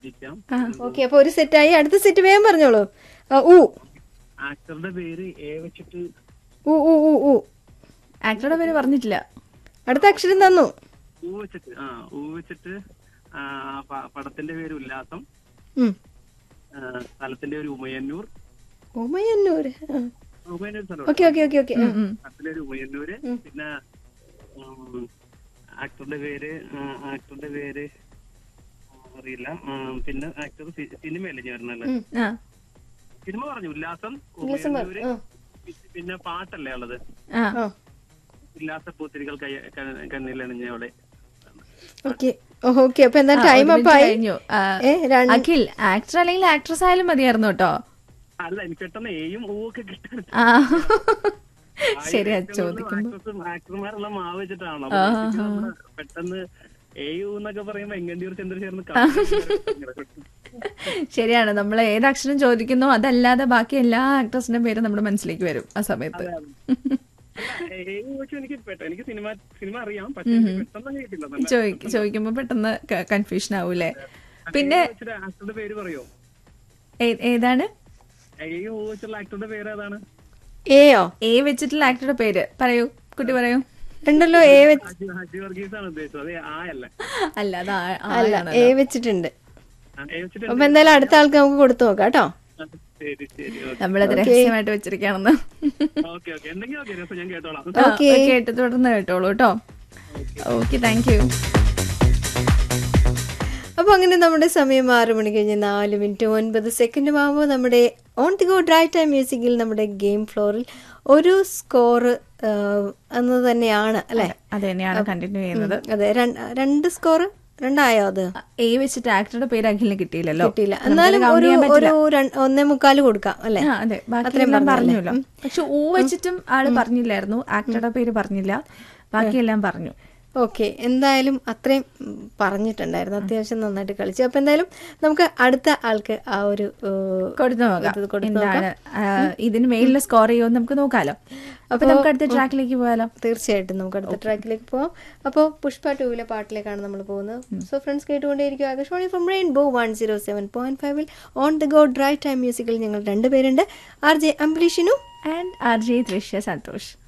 ജിക്കാം okay അപ്പൊ ഒരു സെറ്റായി അടുത്ത സെറ്റ് വേഗം പറഞ്ഞോളൂ ആ, ഊ ആക്ടറുടെ പേര് എ വെച്ചിട്ട് ഊ ഊ ഊ ഊ ആക്ടറുടെ പേര് പറഞ്ഞിട്ടില്ല അടുത്ത അക്ഷരം തന്നു ഊ വെച്ചിട്ട് ആ ഊ വെച്ചിട്ട് ആ, പ- പടത്തിന്റെ പേര് ഉല്ലാസം ഉം. ആ, സ്ഥലത്തിന്റെ പേര് ഉമയന്നൂർ ഉമയന്നൂര് ഉമയന്നൂർ സ്ഥലം ഓക്കെ ഓക്കെ ഓക്കെ ഓക്കെ സ്ഥലത്തിന്റെ പേര് ഉമയന്നൂര് പിന്നെ ഉം, ആക്ടറുടെ പേര് ആ, ആക്ടറുടെ പേര് ആ, അറിയില്ല ആ, പിന്നെ ആക്ടർ സിനിമയല്ലേ ഞാൻ പറഞ്ഞല്ലേ ആ സിനിമ പറഞ്ഞു ഉല്ലാസം ഉല്ലാസം പറ- ഉമയന്നൂര് ആ. പി- പിന്നെ പാട്ടല്ലേ ഉള്ളത് ആ ആ ഉല്ലാസ പൂത്തിരികൾ കൈ കണ്ണിലണിഞ്ഞ അവിടെ ഓക്കെ ഓക്കെ അപ്പൊ എന്താ ആ, ടൈം ഒരു അപ്പൊ minute ആയി കഴിഞ്ഞു ആ, ഏ രണ്ട് അഖിൽ ആക്ടർ അല്ലെങ്കിൽ ആക്ട്രസ് ആയാലും മതിയായിരുന്നു കേട്ടോ അല്ല എനിക്ക് പെട്ടെന്ന് എയും ഊ ഒക്കെ കിട്ടാൻ ആ ശരിയാ ചോദിക്കുമ്പോ ആക്ടർമാരെല്ലാം മാവ് വെച്ചിട്ടാണ് അപ്പൊ എനിക്ക് നമ്മള് പെട്ടെന്ന് എയു എന്നൊക്കെ പറയുമ്പോ എങ്ങണ്ടിയൂർ ചന്ദ്രശേഖരൻ കാണും. ശരിയാണ് നമ്മൾ ഏത് അക്ഷരം ചോദിക്കുന്നോ അതല്ലാതെ ബാക്കി എല്ലാ ആക്ട്രസിന്റെ പേരും നമ്മുടെ മനസ്സിലേക്ക് വരും ആ സമയത്ത് എയു വെച്ച് എനിക്ക് പെട്ടെന്ന് എനിക്ക് സിനിമ സിനിമ അറിയാം പക്ഷെ എനിക്ക് പെട്ടെന്ന് കേട്ടില്ല നല്ല ചോദിക്ക- ചോദിക്കുമ്പോ പെട്ടെന്ന് കൺഫ്യൂഷൻ ആവൂലേ പിന്നെ എ വെച്ചിട്ട് ആക്ടറുടെ പേര് പറയോ ഏ- ഏതാണ് എയു വെച്ചുള്ള ആക്ടറുടെ പേര് ഏതാണ് എയോ എ വെച്ചിട്ടുള്ള ആക്ടറുടെ പേര് പറയൂ കുട്ടി പറയൂ ഉണ്ടല്ലോ എ വെച്ച് ഹജി ഹജി വർഗീസ് ആണ് ഉദ്ദേശിച്ചത് അതെ ആ അല്ല അല്ല അത് ആ- അല്ല ആയാണ്. എ വെച്ചിട്ടുണ്ട് ആ, എ വെച്ചിട്ട് അപ്പൊ എന്തായാലും അടുത്ത ആൾക്ക് നമുക്ക് കൊടുത്തു നോക്കാം കേട്ടോ ആ, ശരി ശരി നമ്മളത് രഹസ്യമായിട്ട് വെച്ചിരിക്കുകയാണെന്ന് ഓക്കെ ഓക്കെ എന്തെങ്കിലും ഓക്കെ രസം ഞാൻ കേട്ടോളാം ആ, കേട്ട് തുടർന്ന് കേട്ടോളൂ കേട്ടോ ഓക്കെ താങ്ക് യു അപ്പോൾ അങ്ങനെ നമ്മുടെ സമയം ആറ് മണി കഴിഞ്ഞ് നാല് മിനിറ്റ് ഒൻപത് സെക്കൻഡ് ആകുമ്പോൾ നമ്മുടെ on the go drive time മ്യൂസിക്കിൽ നമ്മുടെ ഗെയിം ഫ്ലോറിൽ ഒരു സ്കോർ എന്ന് തന്നെയാണ് അല്ലേ അത് തന്നെയാണ് കണ്ടിന്യൂ ചെയ്യുന്നത് അതെ രണ്ട് രണ്ട് സ്കോർ രണ്ടായോ അത് എ വെച്ചിട്ട് ആക്ടറുടെ പേര് അഖിലിന് കിട്ടിയില്ലല്ലോ കിട്ടിയില്ല എന്നാലും ഒരു ഒരു രണ്ട്- ഒന്നേ മുക്കാല് കൊടുക്കാം അല്ലേ ആ, അതെ ബാക്കിയെല്ലാം പറഞ്ഞല്ലോ പക്ഷെ ഊ വെച്ചിട്ടും ആള് പറഞ്ഞില്ലായിരുന്നു ആക്ടറുടെ പേര് പറഞ്ഞില്ല ബാക്കിയെല്ലാം പറഞ്ഞു ഓക്കെ എന്തായാലും അത്രയും ഉം, പറഞ്ഞിട്ടുണ്ടായിരുന്നു അത്യാവശ്യം നന്നായിട്ട് കളിച്ചു അപ്പൊ എന്തായാലും നമുക്ക് അടുത്ത ആൾക്ക് ആ ഒരു ഏഹ്, കൊടുത്തു നോക്കാം ഇത് കൊടുത്തു എന്താണ് ആ, ഇതിന് മേലിൽ സ്കോർ ചെയ്യുമെന്ന് നമുക്ക് നോക്കാലോ അപ്പൊ നമുക്ക് അടുത്ത ട്രാക്കിലേക്ക് പോയാലോ തീർച്ചയായിട്ടും നമുക്ക് അടുത്ത ട്രാക്കിലേക്ക് പോവാം അപ്പോൾ പുഷ്പ ടൂവിലെ പാട്ടിലേക്കാണ് നമ്മൾ പോകുന്നത് സോ ഫ്രണ്ട്സ് കേട്ടുകൊണ്ടേയിരിക്കും ആകാശവാണി from rainbow one zero seven point ഫൈവിൽ on the go drive time മ്യൂസിക്കിൽ ഞങ്ങൾ രണ്ടുപേരുണ്ട് ആർ ജെ അംബ്ലീഷിനും and R J Drishya Santhosh